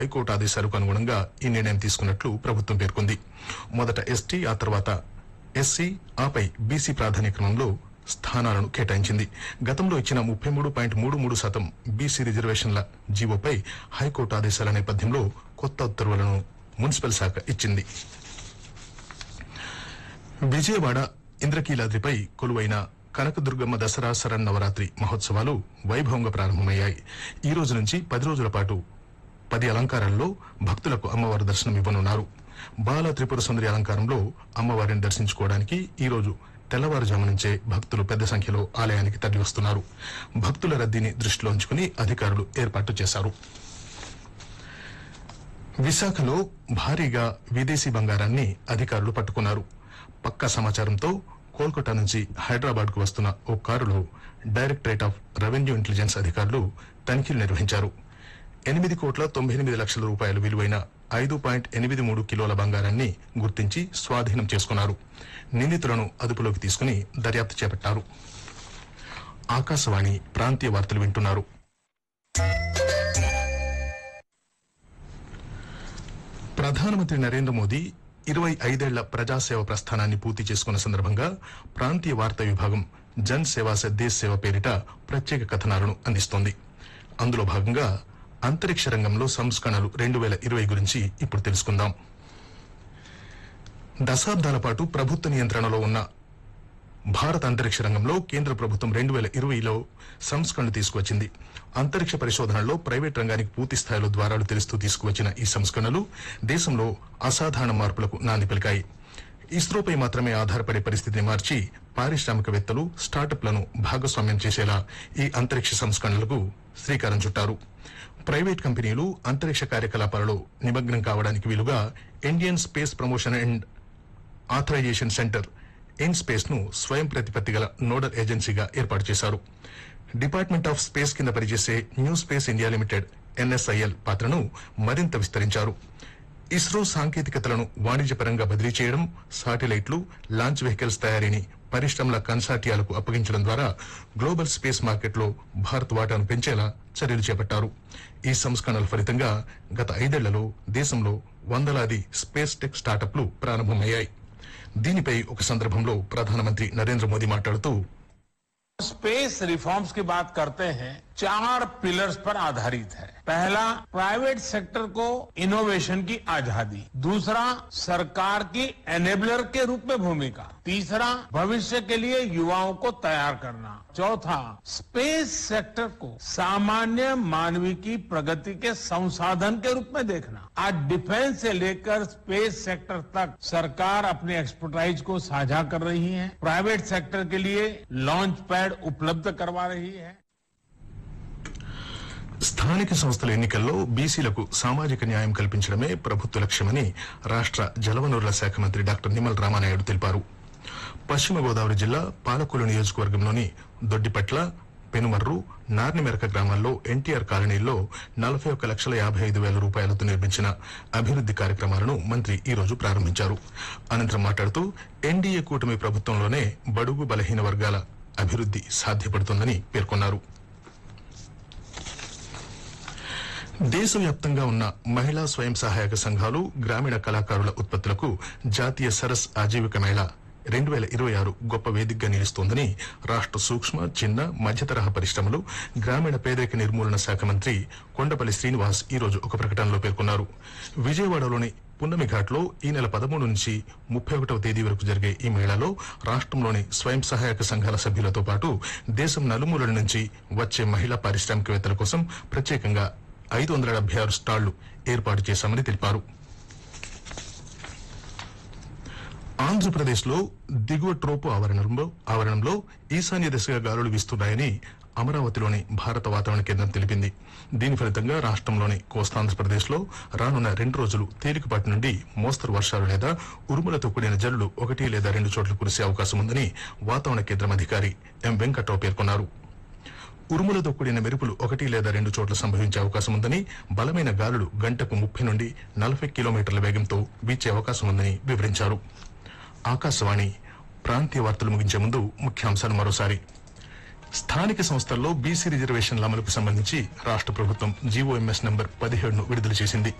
high court ఆదేశాలకు అనుగుణంగా ఈ నిర్ణయం తీసుకున్నట్లు ప్రభుత్వం పేర్కొంది మొదట ఎస్టీ ఆ తర్వాత ఎస్సీ ఆపై బీసీ ప్రాధాన్య క్రమంలో స్థానాలను కేటాయించింది గతంలో ఇచ్చిన ముప్పై మూడు పాయింట్ మూడు మూడు శాతం బీసీ రిజర్వేషన్ల జీవోపై హైకోర్టు ఆదేశాల నేపథ్యంలో కొత్త ఉత్తర్వులను మున్సిపల్ శాఖ ఇచ్చింది విజయవాడ ఇంద్రకీలాద్రిపై కొలువైన కనకదుర్గమ్మ దసరా శరన్నవరాత్రి మహోత్సవాలు వైభవంగా ప్రారంభమయ్యాయి ఈ రోజు నుంచి పది రోజుల పాటు పది అలంకారాల్లో భక్తులకు అమ్మవారు దర్శనం ఇవ్వనున్నారు బాల త్రిపుర సుందరి అలంకారంలో అమ్మవారిని దర్శించుకోవడానికి ఈ రోజు తెల్లవారుజాము నుంచే భక్తులు పెద్ద సంఖ్యలో ఆలయానికి తరలివస్తున్నారు భక్తుల రద్దీని దృష్టిలో ఉంచుకుని అధికారులు ఏర్పాటు చేశారు విశాఖలో భారీగా విదేశీ బంగారాన్ని అధికారులు పట్టుకున్నారు పక్కా సమాచారంతో కోల్కతా నుంచి హైదరాబాద్ కు వస్తున్న ఓ కారులో డైరెక్టరేట్ ఆఫ్ రెవెన్యూ ఇంటెలిజెన్స్ అధికారులు తనిఖీలు నిర్వహించారు ఎనిమిది కోట్ల తొంభై ఎనిమిది లక్షల రూపాయలు విలువైన ఐదు పాయింట్ ఎనిమిది మూడు కిలోల బంగారాన్ని గుర్తించి స్వాధీనం చేసుకున్నారు నిందితులను అదుపులోకి తీసుకుని దర్యాప్తు చేపట్టారు ఆకాశవాణి ప్రాంతీయ వార్తలు వింటున్నారు ప్రధానమంత్రి నరేంద్ర మోదీ ఇరవై ఐదేళ్ల ప్రజాసేవ ప్రస్థానాన్ని పూర్తి చేసుకున్న సందర్భంగా ప్రాంతీయ వార్తా విభాగం జన్ సేవా సే దేశ్ సేవ పేరిట ప్రత్యేక కథనాలను అందిస్తోంది అందులో భాగంగా అంతరిక్ష రంగంలో సంస్కరణలు రెండు వేల ఇరవై గురించి ఇప్పుడు తెలుసుకుందాం దశాబ్దాల పాటు ప్రభుత్వ నియంత్రణలో ఉన్న భారత అంతరిక్ష రంగంలో కేంద్ర ప్రభుత్వం రెండు వేల ఇరవైలో సంస్కరణలు తీసుకువచ్చింది అంతరిక్ష పరిశోధనలో ప్రైవేట్ రంగానికి పూర్తి స్థాయిలో ద్వారాలు తెలుస్తూ తీసుకువచ్చిన ఈ సంస్కరణలు దేశంలో అసాధారణ మార్పులకు నాంది పలికాయి ఇస్రోపై మాత్రమే ఆధారపడే పరిస్థితిని మార్చి పారిశ్రామికవేత్తలు స్టార్టప్లను భాగస్వామ్యం చేసేలా ఈ అంతరిక్ష సంస్కరణలకు శ్రీకారం చుట్టారు ప్రైవేట్ కంపెనీలు అంతరిక్ష కార్యకలాపాలలో నిమగ్నం కావడానికి వీలుగా Indian space promotion and authorisation centre IN space ను స్వయం ప్రతిపత్తి గల నోడల్ ఏజెన్సీగా ఏర్పాటు చేశారు డిపార్ట్మెంట్ ఆఫ్ స్పేస్ కింద పనిచేసే new space India limited NSIL పాత్రను మరింత విస్తరించారు ఇస్రో సాంకేతికతలను వాణిజ్యపరంగా బదిలీ చేయడం శాటిలైట్లు లాంచ్ వెహికల్స్ తయారీని పరిశ్రమల కన్సార్టియాలకు అప్పగించడం ద్వారా గ్లోబల్ స్పేస్ మార్కెట్లో భారత్ వాటాను పెంచేలా చర్యలు చేపట్టారు ఈ సంస్కరణల ఫలితంగా గత ఐదేళ్లలో దేశంలో వందలాది స్పేస్ టెక్ స్టార్టప్లు ప్రారంభమయ్యాయి దీనిపై ఒక సందర్భంలో ప్రధానమంత్రి నరేంద్ర మోదీ మాట్లాడుతూ स्पेस रिफॉर्म्स की बात करते हैं चार पिलर्स पर आधारित है पहला प्राइवेट सेक्टर को इनोवेशन की आजादी दूसरा सरकार की एनेबलर के रूप में भूमिका तीसरा भविष्य के लिए युवाओं को तैयार करना चौथा स्पेस सेक्टर को सामान्य मानवीय की प्रगति के संसाधन के रूप में देखना आज डिफेंस से लेकर स्पेस सेक्टर तक सरकार अपनी एक्सपर्टाइज को साझा कर रही है प्राइवेट सेक्टर के लिए लॉन्च पैड उपलब्ध करवा रही है స్థానిక సంస్థల ఎన్నికల్లో బీసీలకు సామాజిక న్యాయం కల్పించడమే ప్రభుత్వ లక్ష్యమని రాష్ట్ర జలవనరుల శాఖ మంత్రి డాక్టర్ నిమ్మల రామానాయుడు తెలిపారు పశ్చిమ గోదావరి జిల్లా పాలకొల్లు నియోజకవర్గంలోని దొడ్డిపట్ల పెనుమర్రు నార్నిమెరక గ్రామాల్లో ఎన్టీఆర్ కాలనీల్లో నలభై ఒక్క లక్షల యాభై ఐదు వేల రూపాయలతో నిర్మించిన అభివృద్ది కార్యక్రమాలను మంత్రి ఈ రోజు ప్రారంభించారు అనంతరం మాట్లాడుతూ ఎన్డీఏ కూటమి ప్రభుత్వంలోనే బడుగు బలహీన వర్గాల అభివృద్ది సాధ్యపడుతుందని పేర్కొన్నారు దేశవ్యాప్తంగా ఉన్న మహిళా స్వయం సహాయక సంఘాలు గ్రామీణ కళాకారుల ఉత్పత్తులకు జాతీయ సరస్ ఆజీవిక మేళా రెండు వేల ఇరవై ఆరు గొప్ప వేదికగా నిలుస్తోందని రాష్ట్ర సూక్ష్మ చిన్న మధ్యతరహా పరిశ్రమలు గ్రామీణ పేదరిక నిర్మూలన శాఖ మంత్రి కొండపల్లి శ్రీనివాస్ ఈ రోజు ఒక ప్రకటనలో పేర్కొన్నారు విజయవాడలోని పున్నమి ఘాట్లో ఈ నెల పదమూడు నుంచి ముప్పై ఒకటవ తేదీ వరకు జరిగే ఈ మేళాలో రాష్ట్రంలోని స్వయం సహాయక సంఘాల సభ్యులతో పాటు దేశం నలుమూలల నుంచి వచ్చే మహిళా పారిశ్రామికవేత్తల కోసం ప్రత్యేకంగా ఐదు వందల డెబ్బై ఆరు స్టాళ్లు ఏర్పాటు చేశామని తెలిపారు ఆంధ్రప్రదేశ్ లో దిగువ ట్రోపు ఆవరణంలో ఆవరణంలో ఈశాన్య దిశగా గాలులు వీస్తున్నాయని అమరావతిలోని భారత వాతావరణ కేంద్రం తెలిపింది దీని ఫలితంగా రాష్ట్రంలోని కోస్తాంధ్రప్రదేశ్ లో రానున్న రెండు రోజులు తేలికపాటి నుండి మోస్తరు వర్షాలు లేదా ఉరుములతో కూడిన జల్లులు ఒకటి లేదా రెండు చోట్ల కురిసే అవకాశం ఉందని వాతావరణ కేంద్రం అధికారి ఎం వెంకట్రావు పేర్కొన్నారు ఉరుములతో కూడిన మెరుపులు ఒకటి లేదా రెండు చోట్ల సంభవించే అవకాశం ఉందని బలమైన గాలులు గంటకు ముప్పై నుండి నలభై కిలోమీటర్ల వేగంతో వీచే అవకాశం ఉందని వివరించారు ఆకాశవాణి ప్రాంతీయ వార్తలు ముగించే ముందు ముఖ్యాంశాలు మరోసారి స్థానిక సంస్థల్లో బీసీ రిజర్వేషన్ల అమలుకు సంబంధించి రాష్ట్ర ప్రభుత్వం జీవోఎంఎస్ నంబర్ పదిహేడును విడుదల చేసింది